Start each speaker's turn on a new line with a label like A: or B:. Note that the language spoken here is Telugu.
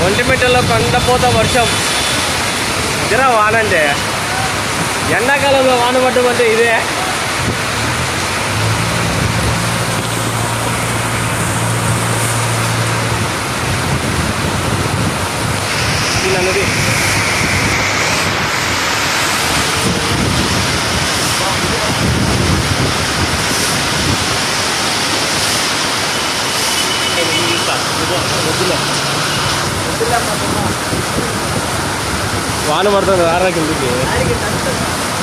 A: ఒంటిమిట్టలో కొండపోత వర్షం ఇదిరా వాన అంటే ఎండాకాలంలో వాన పడ్డం అంటే ఇదే ఇది అన్నది వాన పడుతుంది రారా కిందికి